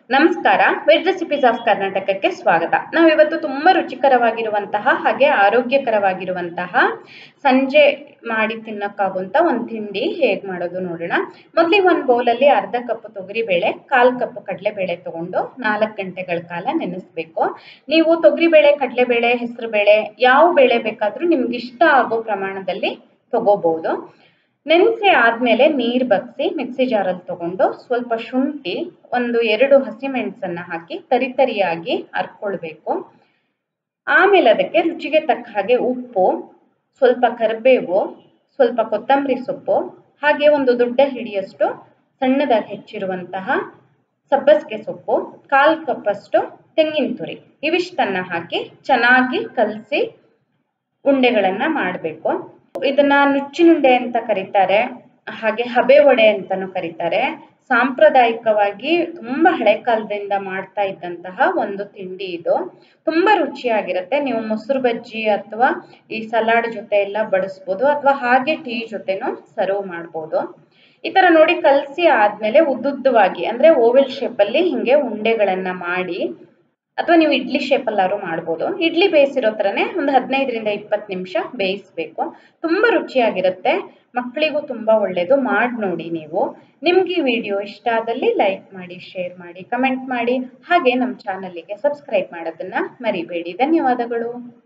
ನಮಸ್ಕಾರ veg recipes of ಕರ್ನಾಟಕಕ್ಕೆ ಸ್ವಾಗತ ನಾವಿವತ್ತು ತುಂಬ ರುಚಿಕರವಾಗಿರುವಂತಹ ಹಾಗೆ ಆರೋಗ್ಯಕರವಾಗಿರುವಂತಹ ಸಂಜೆ ಮಾಡಿ ತಿನ್ನೋಕ್ಕಾಗುವಂಥ ಒಂದು ತಿಂಡಿ ಹೇಗೆ ಮಾಡೋದು ನೋಡೋಣ ಮೊದಲಿಗೆ ಒಂದು ಬೌಲಲ್ಲಿ ಅರ್ಧ ಕಪ್ ತೊಗರಿಬೇಳೆ ಕಾಲು ಕಪ್ ಕಡಲೆಬೇಳೆ ತಗೊಂಡು ನಾಲ್ಕು ಗಂಟೆಗಳ ಕಾಲ ನೆನೆಸ್ಬೇಕು ನೀವು ತೊಗರಿಬೇಳೆ ಕಡಲೆಬೇಳೆ ಹೆಸರುಬೇಳೆ ಯಾವ ಬೇಳೆ ಬೇಕಾದರೂ ನಿಮ್ಗೆ ಇಷ್ಟ ಆಗೋ ಪ್ರಮಾಣದಲ್ಲಿ ತಗೋಬಹುದು ನೆನೆಸಿ ಆದಮೇಲೆ ನೀರು ಬಗ್ಸಿ ಮಿಕ್ಸಿ ಜಾರಲ್ಲಿ ತಗೊಂಡು ಸ್ವಲ್ಪ ಶುಂಠಿ ಒಂದು ಎರಡು ಹಸಿಮೆಣಸನ್ನು ಹಾಕಿ ತರಿತರಿಯಾಗಿ ಹರ್ಕೊಳ್ಬೇಕು ಆಮೇಲೆ ಅದಕ್ಕೆ ರುಚಿಗೆ ತಕ್ಕ ಹಾಗೆ ಉಪ್ಪು ಸ್ವಲ್ಪ ಕರಿಬೇವು ಸ್ವಲ್ಪ ಕೊತ್ತಂಬರಿ ಸೊಪ್ಪು ಹಾಗೆ ಒಂದು ದೊಡ್ಡ ಹಿಡಿಯಷ್ಟು ಸಣ್ಣದಾಗಿ ಹೆಚ್ಚಿರುವಂತಹ ಸಬ್ಬಸಿಗೆ ಸೊಪ್ಪು ಕಾಲು ಕಪ್ಪಷ್ಟು ತೆಂಗಿನ ತುರಿ ಇವಿಷ್ಟನ್ನು ಹಾಕಿ ಚೆನ್ನಾಗಿ ಕಲಸಿ ಉಂಡೆಗಳನ್ನು ಮಾಡಬೇಕು ಇದನ್ನ ನುಚ್ಚಿನುಂಡೆ ಅಂತ ಕರೀತಾರೆ ಹಾಗೆ ಹಬೆ ಒಡೆ ಅಂತಾನೂ ಕರೀತಾರೆ ಸಾಂಪ್ರದಾಯಿಕವಾಗಿ ತುಂಬಾ ಹಳೆ ಕಾಲದಿಂದ ಮಾಡ್ತಾ ಇದ್ದಂತಹ ಒಂದು ತಿಂಡಿ ಇದು ತುಂಬಾ ರುಚಿಯಾಗಿರುತ್ತೆ ನೀವು ಮೊಸರು ಬಜ್ಜಿ ಅಥವಾ ಈ ಸಲಾಡ್ ಜೊತೆ ಎಲ್ಲ ಬಡಿಸ್ಬೋದು ಅಥವಾ ಹಾಗೆ ಟೀ ಜೊತೆನೂ ಸರ್ವ್ ಮಾಡ್ಬೋದು ಈ ತರ ನೋಡಿ ಕಲಸಿ ಆದ್ಮೇಲೆ ಉದ್ದುದ್ದವಾಗಿ ಅಂದ್ರೆ ಓವೆಲ್ ಶೇಪಲ್ಲಿ ಹಿಂಗೆ ಉಂಡೆಗಳನ್ನ ಮಾಡಿ ಅಥವಾ ನೀವು ಇಡ್ಲಿ ಶೇಪಲ್ಲಾದ್ರು ಮಾಡ್ಬೋದು ಇಡ್ಲಿ ಬೇಯಿಸಿರೋ ಥರನೇ ಒಂದು ಹದಿನೈದರಿಂದ ಇಪ್ಪತ್ತು ನಿಮಿಷ ಬೇಯಿಸ್ಬೇಕು ತುಂಬ ರುಚಿಯಾಗಿರುತ್ತೆ ಮಕ್ಕಳಿಗೂ ತುಂಬ ಒಳ್ಳೆಯದು ಮಾಡಿ ನೋಡಿ ನೀವು ನಿಮ್ಗೆ ಈ ವಿಡಿಯೋ ಇಷ್ಟ ಆದಲ್ಲಿ ಲೈಕ್ ಮಾಡಿ ಶೇರ್ ಮಾಡಿ ಕಮೆಂಟ್ ಮಾಡಿ ಹಾಗೆ ನಮ್ಮ ಚಾನಲ್ಲಿಗೆ ಸಬ್ಸ್ಕ್ರೈಬ್ ಮಾಡೋದನ್ನ ಮರಿಬೇಡಿ ಧನ್ಯವಾದಗಳು